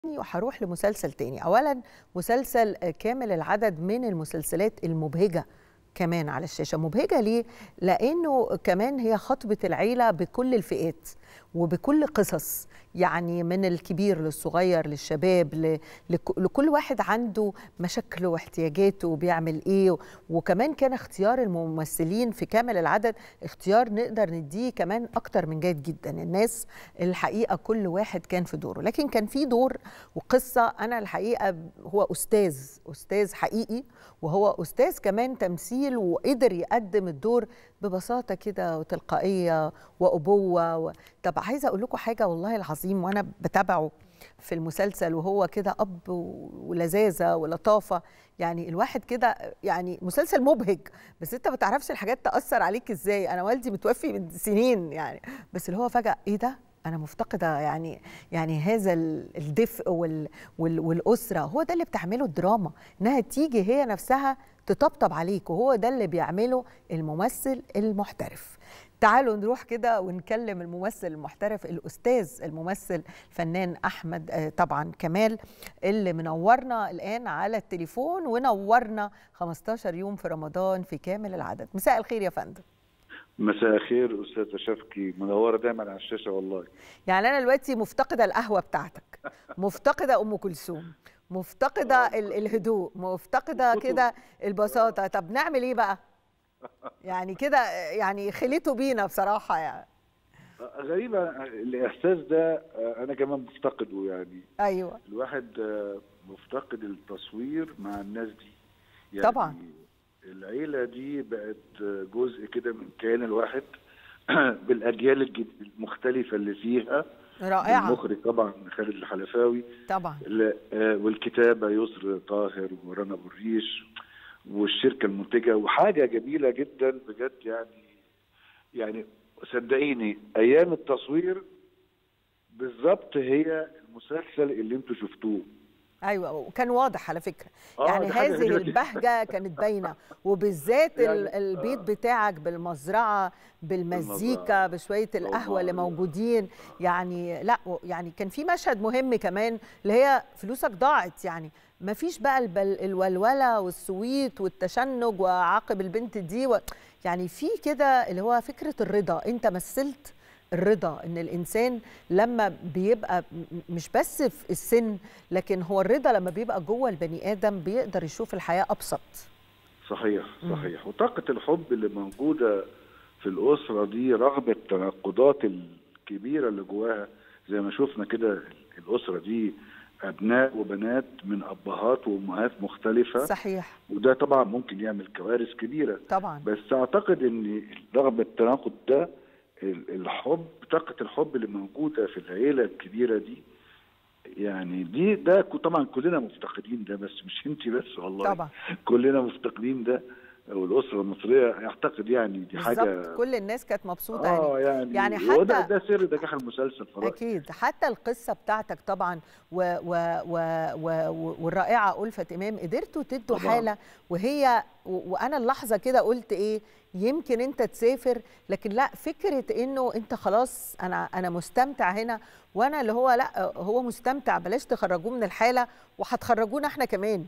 وهروح لمسلسل تاني اولا مسلسل كامل العدد من المسلسلات المبهجه كمان على الشاشه مبهجه ليه لانه كمان هي خطبه العيله بكل الفئات وبكل قصص يعني من الكبير للصغير للشباب ل... لك... لكل واحد عنده مشاكله واحتياجاته وبيعمل ايه وكمان كان اختيار الممثلين في كامل العدد اختيار نقدر نديه كمان اكتر من جيد جدا الناس الحقيقه كل واحد كان في دوره لكن كان في دور وقصه انا الحقيقه هو استاذ استاذ حقيقي وهو استاذ كمان تمثيل وقدر يقدم الدور ببساطه كده وتلقائيه وابوه و... طب عايزه اقول لكم حاجه والله العظيم وانا بتابعه في المسلسل وهو كده اب ولذاذه ولطافه يعني الواحد كده يعني مسلسل مبهج بس انت ما تعرفش الحاجات تاثر عليك ازاي انا والدي متوفي من سنين يعني بس اللي هو فجاه ايه ده انا مفتقده يعني يعني هذا الدفء وال وال والاسره هو ده اللي بتعمله الدراما انها تيجي هي نفسها تطبطب عليك وهو ده اللي بيعمله الممثل المحترف تعالوا نروح كده ونكلم الممثل المحترف الاستاذ الممثل الفنان احمد طبعا كمال اللي منورنا الان على التليفون ونورنا 15 يوم في رمضان في كامل العدد مساء الخير يا فندم مساء الخير استاذه شفقي منوره دايما على الشاشه والله يعني انا دلوقتي مفتقده القهوه بتاعتك مفتقده ام كلثوم مفتقده الهدوء مفتقده كده البساطه طب نعمل ايه بقى يعني كده يعني خليته بينا بصراحه يعني غريبه الاحساس ده انا كمان مفتقده يعني ايوه الواحد مفتقد التصوير مع الناس دي يعني طبعا العيله دي بقت جزء كده من كيان الواحد بالاجيال المختلفه اللي فيها رائعه المخرج طبعا خالد الحلفاوي طبعا والكتابه يسر طاهر ورنا ابو الريش والشركه المنتجه وحاجه جميله جدا بجد يعني يعني صدقيني ايام التصوير بالظبط هي المسلسل اللي انتوا شفتوه ايوه وكان واضح على فكره آه يعني هذه البهجه كانت باينه وبالذات يعني البيت بتاعك بالمزرعه بالمزيكا بشويه القهوه اللي موجودين يعني لا يعني كان في مشهد مهم كمان اللي هي فلوسك ضاعت يعني ما فيش بقى البل الولوله والسويت والتشنج وعاقب البنت دي و... يعني في كده اللي هو فكره الرضا انت مثلت الرضا ان الانسان لما بيبقى مش بس في السن لكن هو الرضا لما بيبقى جوه البني ادم بيقدر يشوف الحياه ابسط صحيح صحيح وطاقه الحب اللي موجوده في الاسره دي رغم التناقضات الكبيره اللي جواها زي ما شفنا كده الاسره دي ابناء وبنات من ابهات وامهات مختلفه صحيح وده طبعا ممكن يعمل كوارث كبيره طبعا بس اعتقد ان رغم التناقض ده الحب طاقه الحب اللي موجوده في العيله الكبيره دي يعني دي ده طبعا كلنا مفتقدين ده بس مش انت بس والله طبعا كلنا مفتقدين ده والاسره المصريه اعتقد يعني دي حاجه كل الناس كانت مبسوطه اه يعني يعني حتى وده ده سر نجاح المسلسل فرق. اكيد حتى القصه بتاعتك طبعا و و و و والرائعه الفه امام قدرتوا تدوا حاله وهي وانا اللحظه كده قلت ايه يمكن انت تسافر لكن لا فكره انه انت خلاص انا انا مستمتع هنا وانا اللي هو لا هو مستمتع بلاش تخرجوه من الحاله وهتخرجونا احنا كمان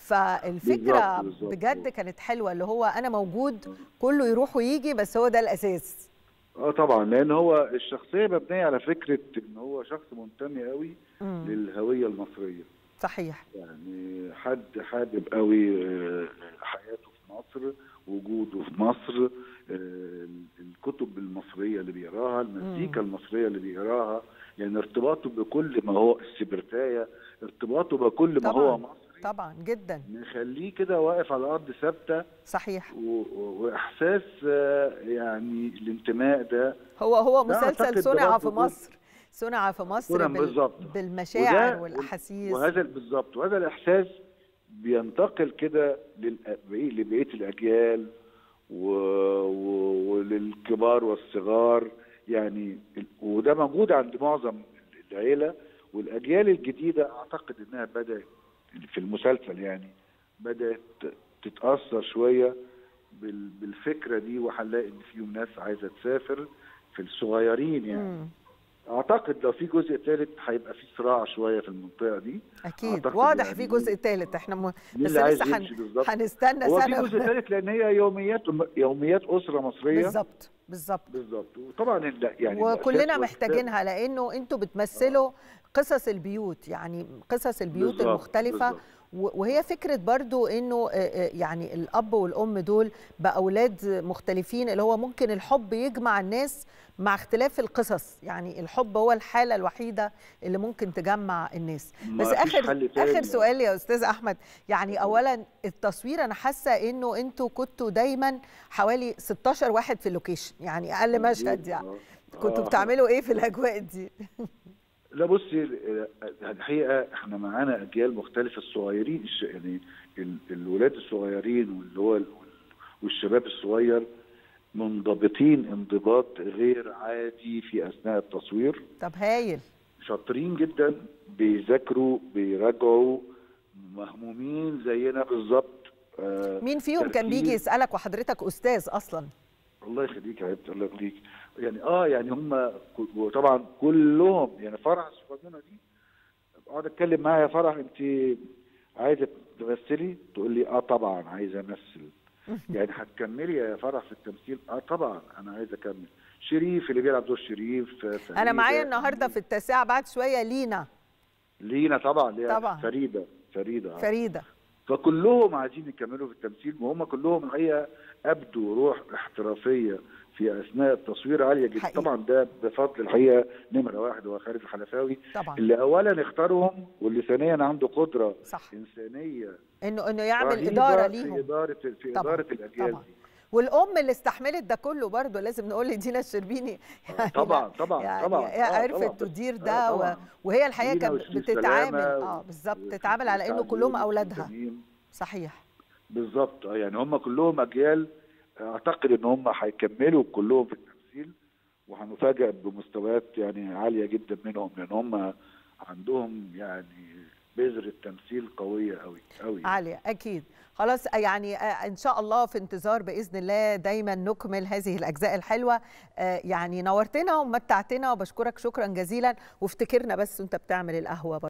فالفكره بالزبط بالزبط. بجد كانت حلوه اللي هو انا موجود كله يروح ويجي بس هو ده الاساس اه طبعا لان هو الشخصيه مبنيه على فكره ان هو شخص منتمي قوي مم. للهويه المصريه صحيح يعني حد حابب قوي حياته في مصر وجوده في مصر الكتب المصريه اللي بيقراها المزيكا المصريه اللي بيقراها يعني ارتباطه بكل ما هو السبرتايه ارتباطه بكل ما طبعًا هو مصري طبعا جدا نخليه كده واقف على الارض ثابته صحيح واحساس يعني الانتماء ده هو هو مسلسل صنع في مصر صنع في مصر بال... بالمشاعر والاحاسيس وهذا بالظبط وهذا الاحساس بينتقل كده لبقيه الاجيال و... و... وللكبار والصغار يعني وده موجود عند معظم العيله والاجيال الجديده اعتقد انها بدات في المسلسل يعني بدات تتاثر شويه بالفكره دي وهنلاقي ان فيهم ناس عايزه تسافر في الصغيرين يعني مم. اعتقد لو في جزء ثالث هيبقى في صراع شويه في المنطقه دي اكيد أعتقد واضح يعني في جزء ثالث احنا م... مين بس اللي عايز لسه يمشي هن... بالظبط؟ هنستنى هو في سنه جزء ثالث لان هي يوميات يوميات اسره مصريه بالظبط بالظبط بالظبط وطبعا ال- يعني وكلنا الأساس محتاجينها لانه انتوا بتمثلوا قصص البيوت يعني قصص البيوت بالظبط، المختلفه بالظبط. و- وهي فكره برضو انه آه، آه، يعني الاب والام دول باولاد مختلفين اللي هو ممكن الحب يجمع الناس مع اختلاف القصص يعني الحب هو الحاله الوحيده اللي ممكن تجمع الناس ما بس فيش اخر حل تاني. اخر سؤال يا استاذ احمد يعني اولا التصوير انا حاسه انه انتوا كنتوا دايما حوالي 16 واحد في اللوكيشن يعني اقل مشهد يعني آه. كنتوا آه. بتعملوا ايه في الاجواء دي لا بصي ال- الحقيقه احنا معانا اجيال مختلفه الصغيرين الش- يعني ال- الولاد الصغيرين واللي هو ال- والشباب الصغير منضبطين انضباط غير عادي في اثناء التصوير طب هايل شاطرين جدا بيذاكروا بيراجعوا مهمومين زينا بالظبط آه، مين فيهم كان تركيز. بيجي يسالك وحضرتك استاذ اصلا الله يخليك يا حبيبتي الله يخليك يعني اه يعني هم وطبعا كلهم يعني فرح الصغنونه دي اقعد اتكلم معاها يا فرح انت عايزه تمثلي تقول لي اه طبعا عايزه امثل يعني هتكملي يا فرح في التمثيل اه طبعا انا عايزه اكمل شريف اللي بيلعب دور شريف انا فريدة، معايا النهارده في التاسعه بعد شويه لينا لينا طبعا اللي هي طبعا. فريده فريده فريده فكلهم عايزين يكملوا في التمثيل وهم كلهم الحقيقه ابدوا روح احترافيه في اثناء التصوير عاليه جدا حقيقي. طبعا ده بفضل الحقيقه نمره واحد هو خالد الحلفاوي طبعا اللي اولا اختارهم واللي ثانيا عنده قدره صح انسانيه انه انه يعمل رهيبة اداره في ليهم اداره في طبعاً، اداره الاجيال طبعاً. دي والام اللي استحملت ده كله برضه لازم نقول لدينا الشربيني يعني طبعا طبعا يعني طبعا هي آه، عرفت طبعاً. تدير آه، ده و... طبعاً. وهي الحقيقه لينا كانت وشريف بتتعامل سلامة اه و- بالظبط وشريف تتعامل على انه كلهم سعدون اولادها وتميم. صحيح بالظبط آه، يعني هم كلهم اجيال اعتقد ان هم هيكملوا كلهم في التمثيل وهنفاجئ بمستويات يعني عاليه جدا منهم لان هم عندهم يعني بذر التمثيل قويه قوي قوي عالية أكيد خلاص يعني آه، إن شاء الله في انتظار بإذن الله دايما نكمل هذه الأجزاء الحلوة آه، يعني نورتنا ومتعتنا وبشكرك شكرا جزيلا وافتكرنا بس وانت بتعمل القهوة